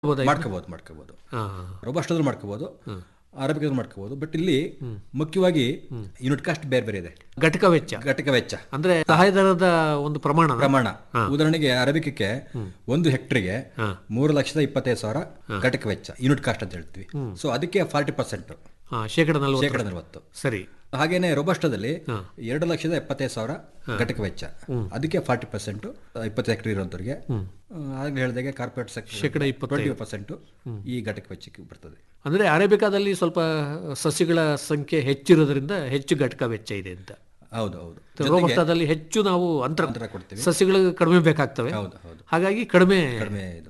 ಮಾಡ್ಬೋದಾ? ಮಾಡ್ಕೋಬಹುದು ಮಾಡ್ಕೋಬಹುದು ಹಾ, ಹಾ. ರೋಬಸ್ಟದ್ರು ಮಾಡ್ಕೋಬಹುದು ಅರಬಿಕದ್ರು ಮಾಡ್ಕೋಬಹುದು ಬಟ್ ಇಲ್ಲಿ ಮುಖ್ಯವಾಗಿ ಯೂನಿಟ್ ಕಾಸ್ಟ್ ಬೇರೆ ಬೇರೆ ಇದೆ ಘಟಕ ವೆಚ್ಚ ಘಟಕ ವೆಚ್ಚ ಅಂದ್ರೆ ಸಹಾಯಧನದ ಒಂದು ಪ್ರಮಾಣ ಪ್ರಮಾಣ ಉದಾಹರಣೆಗೆ ಅರಬಿಕಕ್ಕೆ ಒಂದು ಹೆಕ್ಟರ್ಗೆ ಮೂರು ಲಕ್ಷದ ಇಪ್ಪತ್ತೈದು ಸಾವಿರ ಘಟಕ ವೆಚ್ಚ ಯೂನಿಟ್ ಕಾಸ್ಟ್ ಅಂತ ಹೇಳ್ತೀವಿ ಸೊ ಅದಕ್ಕೆ ಫಾರ್ಟಿ ಪರ್ಸೆಂಟ್ ಹಾ, ಶೇಕಡ ನಲ್ವತ್ತು ಶೇಕಡ ನಲವತ್ತು ಸರಿ ಹಾಗೇನೆ ರೋಬಸ್ಟದಲ್ಲಿ ಎರಡು ಲಕ್ಷದ ಎಪ್ಪತ್ತೈದು ಸಾವಿರ ಘಟಕ ವೆಚ್ಚ ಅದಕ್ಕೆ ಫಾರ್ಟಿ ಪರ್ಸೆಂಟ್ ಇಪ್ಪತ್ತು ಹೆಕ್ಟರ್ ಇರೋಂಥವ್ರಿಗೆ ಹಾಗೆ ಹೇಳಿದಾಗೆ ಕಾರ್ಪೊರೇಟ್ ಶೇಕಡ ಸೆಕ್ಟರ್ ಇಪ್ಪತ್ತೈದು. ಟ್ವೆಂಟಿ ಪರ್ಸೆಂಟ್ ಈ ಘಟಕ ವೆಚ್ಚಕ್ಕೆ ಬರ್ತದೆ ಅಂದ್ರೆ ಅರೇಬಿಕಾದಲ್ಲಿ ಸ್ವಲ್ಪ ಸಸ್ಯಗಳ ಸಂಖ್ಯೆ ಹೆಚ್ಚಿರೋದ್ರಿಂದ ಹೆಚ್ಚು ಘಟಕ ವೆಚ್ಚ ಇದೆ ಅಂತ ಹೌದು ಹೌದು ರೋಬಸ್ಟಾದಲ್ಲಿ ಹೆಚ್ಚು ನಾವು ಅಂತರ ಅಂತರ ಕೊಡ್ತೀವಿ ಸಸ್ಯಗಳು ಕಡಿಮೆ ಬೇಕಾಗ್ತವೆ ಹೌದು ಹೌದು ಹಾಗಾಗಿ ಕಡಿಮೆ ಕಡಿಮೆ ಇದು